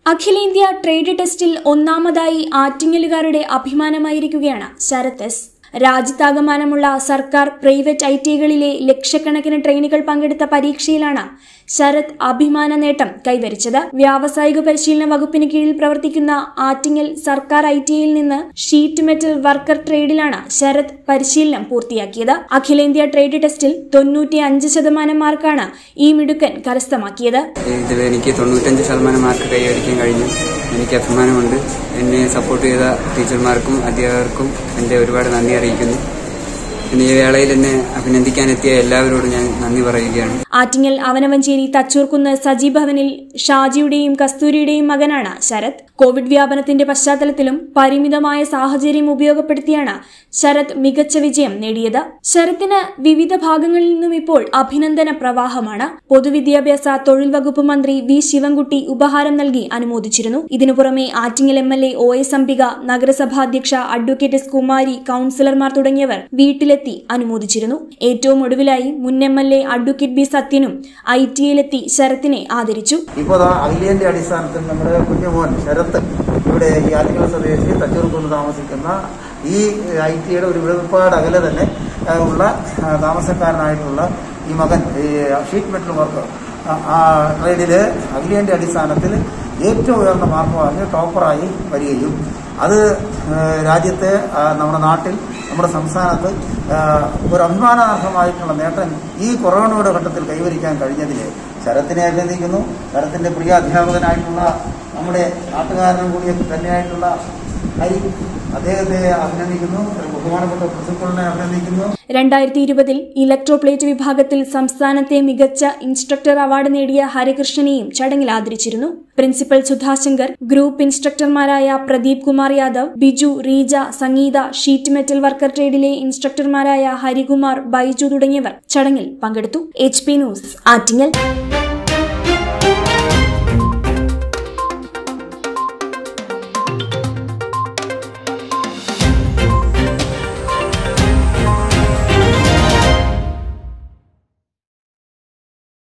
അഖിലേന്ത്യാ ട്രേഡ് ടെസ്റ്റിൽ ഒന്നാമതായി ആറ്റിങ്ങലുകാരുടെ അഭിമാനമായിരിക്കുകയാണ് ശരത് എസ് രാജ്യത്താകമാനമുള്ള സർക്കാർ പ്രൈവറ്റ് ഐ ടികളിലെ ലക്ഷക്കണക്കിന് ട്രെയിനുകൾ പങ്കെടുത്ത പരീക്ഷയിലാണ് ശരത് അഭിമാന നേട്ടം കൈവരിച്ചത് വ്യാവസായിക പരിശീലന വകുപ്പിന് കീഴിൽ പ്രവർത്തിക്കുന്ന ആറ്റിങ്ങൽ സർക്കാർ ഐ ടിയിൽ നിന്ന് ഷീറ്റ് മെറ്റൽ വർക്കർ ട്രേഡിലാണ് ശരത് പരിശീലനം പൂർത്തിയാക്കിയത് അഖിലേന്ത്യാ ട്രേഡ് ടെസ്റ്റിൽ തൊണ്ണൂറ്റി അഞ്ച് ശതമാനം മാർക്കാണ് ഈ മിടുക്കൻ കരസ്ഥമാക്കിയത് ഇതിൽ എനിക്ക് തൊണ്ണൂറ്റഞ്ച് ശതമാനം മാർക്ക് കൈവരിക്കാൻ കഴിഞ്ഞു എനിക്ക് അഭിമാനമുണ്ട് എന്നെ സപ്പോർട്ട് ചെയ്ത ടീച്ചർമാർക്കും അധ്യാപകർക്കും എൻ്റെ ഒരുപാട് നന്ദി അറിയിക്കുന്നു പിന്നെ ഈ വേളയിൽ എന്നെ അഭിനന്ദിക്കാനെത്തിയ എല്ലാവരോടും ഞാൻ നന്ദി പറയുകയാണ് ആറ്റിങ്ങൽ അവനവഞ്ചേരി തച്ചൂർക്കുന്ന് സജി ഭവനിൽ ഷാജിയുടെയും കസ്തൂരിയുടെയും മകനാണ് ശരത് കോവിഡ് വ്യാപനത്തിന്റെ പശ്ചാത്തലത്തിലും പരിമിതമായ സാഹചര്യം ഉപയോഗപ്പെടുത്തിയാണ് ശരത് മികച്ച വിജയം നേടിയത് ശരത്തിന് വിവിധ ഭാഗങ്ങളിൽ നിന്നും ഇപ്പോൾ അഭിനന്ദന പ്രവാഹമാണ് പൊതുവിദ്യാഭ്യാസ തൊഴിൽ വകുപ്പ് മന്ത്രി വി ശിവൻകുട്ടി ഉപഹാരം നൽകി അനുമോദിച്ചിരുന്നു ഇതിനു പുറമെ Attingal M L A O S Ambika നഗരസഭാധ്യക്ഷ അഡ്വക്കേറ്റ് എസ് കുമാരി കൌൺസിലർമാർ തുടങ്ങിയവർ വീട്ടിലെത്തി അനുമോദിച്ചിരുന്നു ഏറ്റവും ഒടുവിലായി മുൻ M L A advocate B സത്യനും ഐ ടിയിലെത്തി ശരത്തിനെ ആദരിച്ചു ഇപ്പോൾ ദാ അഖിലേന്ത്യ അടിസ്ഥാനത്തിൽ നമ്മുടെ കുഞ്ഞുമോൻ ശരത്ത് ഇവിടെ ഈ ആറ്റിങ്ങൽ സ്വദേശി തച്ചൂർക്കുന്ന് താമസിക്കുന്ന ഈ ഐ ടിയുടെ ഒരു വെളുപ്പാട് അകലെ തന്നെ ആ, ഉള്ള ആ, താമസക്കാരനായിട്ടുള്ള ഈ മകൻ ഈ ഷീറ്റ് മെറ്റൽ വർക്ക് ആ ട്രേഡില് അഖിലേന്ത്യ അടിസ്ഥാനത്തിൽ ഏറ്റവും ഉയർന്ന മാർക്ക് വാങ്ങി ടോപ്പറായി വരികയും അത് ആ, രാജ്യത്തെ ആ, നമ്മുടെ നാട്ടിൽ നമ്മുടെ സംസ്ഥാനത്ത് ആ, ഒരു അഭിമാനാർഹമായിട്ടുള്ള നേട്ടം ഈ കൊറോണയുടെ ഘട്ടത്തിൽ കൈവരിക്കാൻ കഴിഞ്ഞതിൽ ശരത്തിനെ അഭിനന്ദിക്കുന്നു ശരത്തിന്റെ പ്രിയ അധ്യാപകനായിട്ടുള്ള നമ്മുടെ നാട്ടുകാരനും കൂടി തന്നെയായിട്ടുള്ള ഹരി അദ്ദേഹത്തെ അഭിനന്ദിക്കുന്നു ഒരു ബഹുമാനപ്പെട്ട പ്രിൻസിപ്പളിനെ അഭിനന്ദിക്കുന്നു രണ്ടായിരത്തി ഇരുപതിൽ ഇലക്ട്രോപ്ലേറ്റ് വിഭാഗത്തിൽ സംസ്ഥാനത്തെ മികച്ച ഇൻസ്ട്രക്ടർ അവാർഡ് നേടിയ ഹരികൃഷ്ണനെയും ചടങ്ങിൽ ആദരിച്ചിരുന്നു പ്രിൻസിപ്പൽ സുധാശങ്കർ ഗ്രൂപ്പ് ഇൻസ്ട്രക്ടർമാരായ Pradeep Kumar Yadav Biju Reeja Sangeetha sheet metal worker ട്രേഡിലെ ഇൻസ്ട്രക്ടർമാരായ ഹരികുമാർ ബൈജു തുടങ്ങിയവർ ചടങ്ങിൽ പങ്കെടുത്തു എച്ച് പി ന്യൂസ് ആറ്റിങ്ങൽ